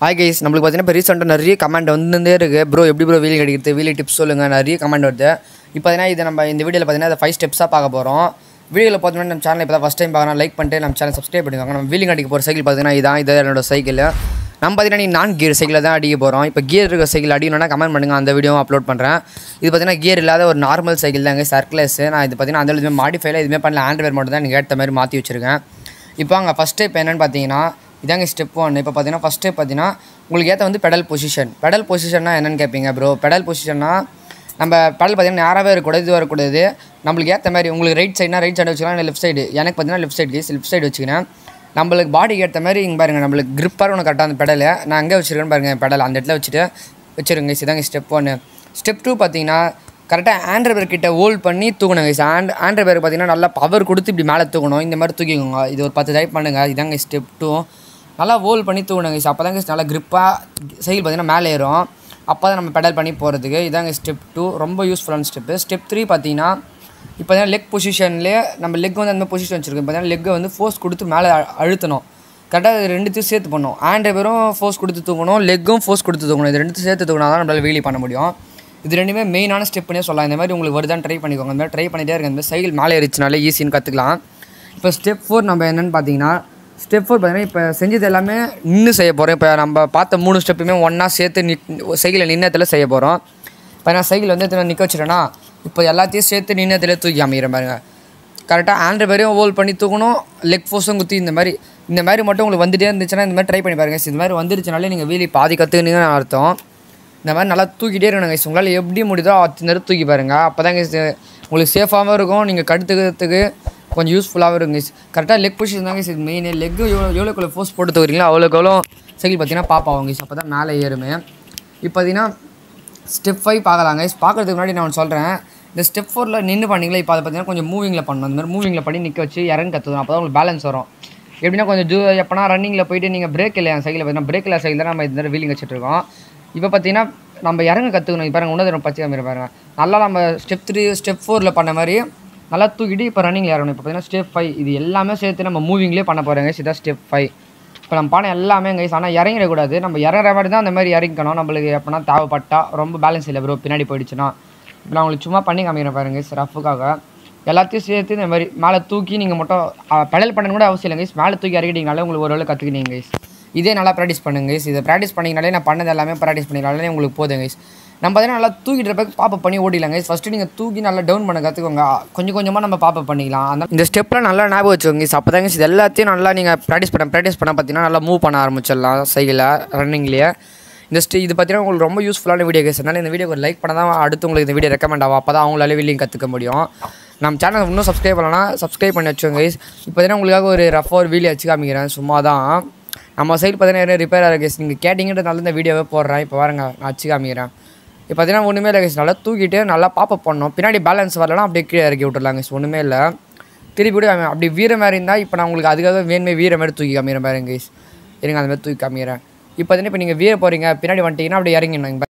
Hi guys நம்மளுக்கு பார்த்தீங்கன்னா இப்போ ரீசெண்டாக நிறைய கமெண்ட் வந்துட்டே இருக்குது ப்ரோ எப்படி ப்ரோ வீலிங் அடிக்கிறது வீலி டிப்ஸ் சொல்லுங்கள் நிறைய கமெண்ட் வருது இப்போ பார்த்தீங்கன்னா இதை நம்ம இந்த வீடியோவில் பார்த்தீங்கன்னா அதை ஃபைவ் ஸ்டெப்ஸாக பார்க்க போகிறோம் வீடியோவில் பார்த்தீங்கன்னா நம்ம சேனல் இப்போ தான் ஃபஸ்ட் டைம் பார்க்கணும் லைக் பண்ணிட்டு நம்ம சேனல் சப்ஸ்கிரைப் பண்ணிக்கோங்க நம்ம வீலிங் அடிக்க போகிற சைக்கிள் பார்த்தீங்கன்னா இதான் இது என்னோட சைக்கிள் நம்ம பார்த்தீங்கன்னா நீ நான் கியர் சைக்கிளில் தான் அடிக்க போகிறோம் இப்போ கியர் இருக்க சைக்கிள் அடிக்கணும்னா கமெண்ட் பண்ணுங்கள் அந்த வீடியோவும் அப்லோட் பண்ணுறேன் இது பார்த்தீங்கன்னா கியர் இல்லாத ஒரு நார்மல் சைக்கிள் தாங்க சர்க்லஸ் நான் இது பார்த்தீங்கன்னா அந்த எதுவுமே மாடிஃபைல எதுவுமே பண்ணல ஆண்ட்வேர் மட்டும் தான் நீங்கள் ஏற்ற மாதிரி மாற்றி வச்சுருக்கேன் இப்போ அங்கே ஃபஸ்ட் ஸ்டெப் என்னென்னு பார்த்தீங்கன்னா இதாங்க ஸ்டெப் ஒன் இப்போ பார்த்தீங்கன்னா ஃபஸ்ட் ஸ்டெப் பார்த்தீங்கன்னா உங்களுக்கு ஏற்ற வந்து பெடல் பொசிஷன் பெடல் பொசிஷன்னா என்னென்னு கேட்பீங்க ப்ரோ பெடல் பொசிஷன்னா நம்ம பெடல் பார்த்தீங்கன்னா நேராகவே இருக்கக்கூடாது இதுவாக இருக்கக்கூடாது நம்மளுக்கு ஏற்ற மாதிரி உங்களுக்கு ரைட் சைடுனா ரைட் சைடு வச்சுக்கலாம் இல்லை லெஃப்ட் சைடு எனக்கு பார்த்தீங்கன்னா left side case left side வச்சுக்கினேன் நம்மளுக்கு பாடிக்கு ஏற்ற மாதிரி இங்கே பாருங்கள் நம்மளுக்கு gripper ஒன்று கரெக்டாக அந்த பெடலை நான் எங்கே வச்சுருக்கேன்னு பாருங்கள் பெடல் அந்த இடத்துல வச்சுட்டு வச்சுருங்க இதாங்க ஸ்டெப் ஒன்று ஸ்டெப் டூ பார்த்தீங்கன்னா கரெக்டாக ஆண்ட்ரபேர் கிட்ட ஹோல்ட் பண்ணி தூக்கணும் கைஸ் ஆண்ட் ஆண்ட்ரபேர் பார்த்தீங்கன்னா நல்லா பவர் கொடுத்து இப்படி மேலே தூக்கணும் இந்த மாதிரி தூக்கிக்கோங்க இது ஒரு பத்து டைப் பண்ணுங்கள் இதாங்க ஸ்டெப் டூ நல்லா ஹோல்ட் பண்ணி தூக்கணும் கைஸ் அப்போ தான் நல்லா grip-ஆ சைக்கிள் பார்த்தீங்கன்னா மேலே ஏறும் அப்போ தான் நம்ம பெடல் பண்ணி போகிறதுக்கு இதாங்க ஸ்டெப் டூ ரொம்ப யூஸ்ஃபுல்லான ஸ்டெப்பு ஸ்டெப் த்ரீ பார்த்தீங்கன்னா இப்போ பார்த்தீங்கன்னா லெக் பொசிஷன்லேயே நம்ம லெக் வந்து அந்த பொசிஷன் வச்சுருக்கோம் பார்த்தீங்கன்னா லெக்கை வந்து ஃபோர்ஸ் கொடுத்து மேலே அ- அழுத்தணும் கரெக்டாக இது ரெண்டுத்தையும் சேர்த்து பண்ணணும் ஹேண்ட் பேரும் ஃபோர்ஸ் கொடுத்து தூக்கணும் லெக்கும் ஃபோர்ஸ் கொடுத்து தூக்கணும் இது ரெண்டுத்தையும் சேர்த்து தூக்கினா தான் நம்மளால் வீலி பண்ண முடியும் இது ரெண்டுமே மெயினான ஸ்டெப்னே சொல்லலாம் இந்த மாதிரி உங்களுக்கு வருதான்னு ட்ரை பண்ணிக்கோங்க இந்த மாதிரி ட்ரை பண்ணிட்டே இருக்க இந்த மாதிரி சைக்கிள் மேலே ஏறிச்சுனாலே ஈஸின்னு கற்றுக்கலாம் இப்போ ஸ்டெப் ஃபோர் நம்ம என்னென்னு பார்த்தீங்கன்னா ஸ்டெப் ஃபோர் பார்த்தீங்கன்னா இப்போ செஞ்சது எல்லாமே நின்று செய்ய போகிறோம் இப்போ நம்ம பார்த்த மூணு ஸ்டெப்புமே ஒன்றா சேர்த்து நி சைக்கிளை நின்னத்தில் செய்ய போகிறோம் இப்போ நான் சைக்கிள் வந்து எத்தனை நிற்க வச்சுட்டேன்னா இப்போ எல்லாத்தையும் சேர்த்து நின்னத்தில் தூக்கி அமைக்கிறேன் பாருங்க கரெக்டாக ஹேண்ட் பேரையும் ஹோல்ட் பண்ணி தூக்கணும் லெக் ஃபோர்ஸும் குத்தி இந்த மாதிரி இந்த மாதிரி மட்டும் உங்களுக்கு வந்துட்டே இருந்துச்சுன்னா இந்த மாதிரி ட்ரை பண்ணி பாருங்க இந்த மாதிரி வந்துருச்சுனாலே நீங்கள் வீலி பாதி கற்றுக்குனீங்கன்னு அர்த்தம் இந்த மாதிரி நல்லா தூக்கிட்டே இருக்கணும் guys. உங்களால் எப்படி முடியுதோ அத்தனை நேரம் தூக்கி பாருங்கள் அப்போ தான் உங்களுக்கு சேஃபாகவும் இருக்கும் நீங்கள் கடுத்துக்கிறதுக்கு கொஞ்சம் யூஸ்ஃபுல்லாகவும் இருக்கும் guys. கரெக்டாக லெக் பொசிஷன் தான் guys இது மெயின் லெக் எவ்வளோ எவ்வளோக்குள்ள ஃபோர்ஸ் போட்டு தூக்குறீங்களோ அவ்வளோக்கு எவ்வளோ சைக்கிள் பார்த்தீங்கன்னா பாப்பாவும் guys. அப்போ தான் மேலே ஏறுமே இப்போ பார்த்தீங்கன்னா ஸ்டெப் ஃபைவ் பார்க்கலாம் கைஸ் பார்க்கறதுக்கு முன்னாடி நான் ஒன்று சொல்கிறேன் இந்த ஸ்டெப் ஃபோரில் நின்று பண்ணீங்களா இப்போ அதை பார்த்தீங்கன்னா கொஞ்சம் மூவிங்கில் பண்ணணும் அந்த மாதிரி மூவிங்கில் பண்ணி நிற்க வச்சு இறங்கி கற்றுக்கணும் அப்போ தான் உங்களுக்கு பேலன்ஸ் வரும் எப்படின்னா கொஞ்சம் ஜூ எப்போனா ரன்னிங்கில் போயிட்டு நீங்கள் பிரேக் இல்லையா சைக்கிள் பார்த்தீங்கன்னா பிரேக் இல்லை சைக்கிள் தான் நம்ம இந்த மாதிரி வீலிங் வச்சுட்டு இருக்கோம் இப்போ பார்த்தீங்கன்னா நம்ம இறங்க கற்றுக்கணும் இப்போ பாருங்க உன்னது பச்சை காமிக்கிற பாருங்க நல்லா நம்ம ஸ்டெப் த்ரீ ஸ்டெப் ஃபோரில் பண்ண மாதிரி நல்லா தூக்கிட்டு இப்போ ரன்னிங்கில் இறங்கணும் இப்போ பார்த்தீங்கன்னா ஸ்டெப் ஃபைவ் இது எல்லாமே சேர்த்து நம்ம மூவிங்லேயே பண்ண போகிறோங்க இதான் ஸ்டெப் ஃபைவ் இப்போ நம்ம பண்ண எல்லாமே கைஸ் ஆனால் இறங்கிடக்கூடாது நம்ம இறங்குற மாதிரி தான் அந்த மாதிரி இறங்கிக்கணும் நம்மளுக்கு எப்போனா தேவைப்பட்டா ரொம்ப பேலன்ஸ் இல்லை ப்ரோ பின்னாடி போயிடுச்சுன்னா இப்போ நான் உங்களுக்கு சும்மா பண்ணி காமிக்கிறேன் பாருங்க கைஸ் ரஃபுக்காக எல்லாத்தையும் சேர்த்து இந்த மாதிரி மேலே தூக்கி நீங்கள் மட்டும் பெடல் பண்ணணும் கூட அவசியம் இல்லை கைஸ் மேலே தூக்கி இறக்கிட்டீங்கனாலே உங்களுக்கு ஒரு வேளை கற்றுக்கினீங்க கைஸ் இதே நல்லா ப்ராக்டிஸ் பண்ணுங்க கைஸ் இதை ப்ராக்டிஸ் பண்ணிங்கனாலே நான் பண்ணது எல்லாமே ப்ராக்டிஸ் பண்ணிங்கனாலே உங்களுக்கு போதும் கைஸ் நம்ம பார்த்தீங்கன்னா நல்லா தூக்கிட்டு இருப்ப பாப்பப் பண்ணி ஓடிடலாம் கைஸ் ஃபஸ்ட்டு நீங்கள் தூக்கி நல்லா டவுன் பண்ண கற்றுக்கோங்க கொஞ்சம் கொஞ்சமாக நம்ம பாப்பப் பண்ணிக்கலாம் அந்த இந்த ஸ்டெப்பில் நல்லா ஞாபகம் வச்சுக்கோங்க கைஸ் அப்போ தாங்க இது எல்லாத்தையும் நல்லா நீங்கள் ப்ராக்டிஸ் பண்ண ப்ராக்டிஸ் பண்ண பார்த்தீங்கன்னா நல்லா மூவ் பண்ண ஆரம்பிச்சிடலாம் சைக்கிளை ரன்னிங்லேயே இந்த ஸ்டே இது பார்த்தீங்கன்னா உங்களுக்கு ரொம்ப யூஸ்ஃபுல்லான வீடியோ கேஸ் அதனால் இந்த வீடியோக்கு ஒரு லைக் பண்ண தான் அடுத்து உங்களுக்கு இந்த வீடியோ ரெக்கமெண்ட் ஆகும் அப்போ தான் அவங்களால வீலிங் கற்றுக்க முடியும் நம்ம சேனல் இன்னும் சப்ஸ்கிரைப் பண்ணலாம் சப்ஸ்கிரைப் பண்ணி வச்சுக்கோங்க கைஸ் இப்போ பார்த்தீங்கன்னா உங்களுக்காக ஒரு ரஃபாக ஒரு வீடியோ வச்சு காமிக்கிறேன் சும்மா தான் நம்ம சைடு பார்த்தீங்கன்னா ரிப்பேர் ஆகிற கேஸ் நீங்கள் கேட்டிங்கன்றதுனால இந்த வீடியோவே போடுறேன் இப்போ பாருங்க நான் வச்சு காமிக்கிறேன் இப்போ பார்த்தீங்கன்னா ஒன்றுமே இல்லை கேஸ் நல்லா தூக்கிட்டு நல்லா பாப்பப் பண்ணணும் பின்னாடி பேலன்ஸ் வரலனா அப்படியே கீழே இறக்கி விட்டுறலாம் கேஸ் ஒன்றுமே இல்லை திருப்பி கூட காமி- அப்படி வீர மாதிரி இருந்தால் இப்போ நான் உங்களுக்கு அதுக்காக வேணுமே வீர மாதிரி தூக்கி காமிக்கிறேன் பாருங்க கேஸ் இருங்க அந்த மாதிரி தூக்கி காமிக்கிறேன் இப்போ பார்த்தீங்கன்னா இப்போ நீங்கள் வீர போகிறீங்க பின்னாடி வந்துட்டீங்கன்னா அப்படியே இறங்கிடணும் இங்க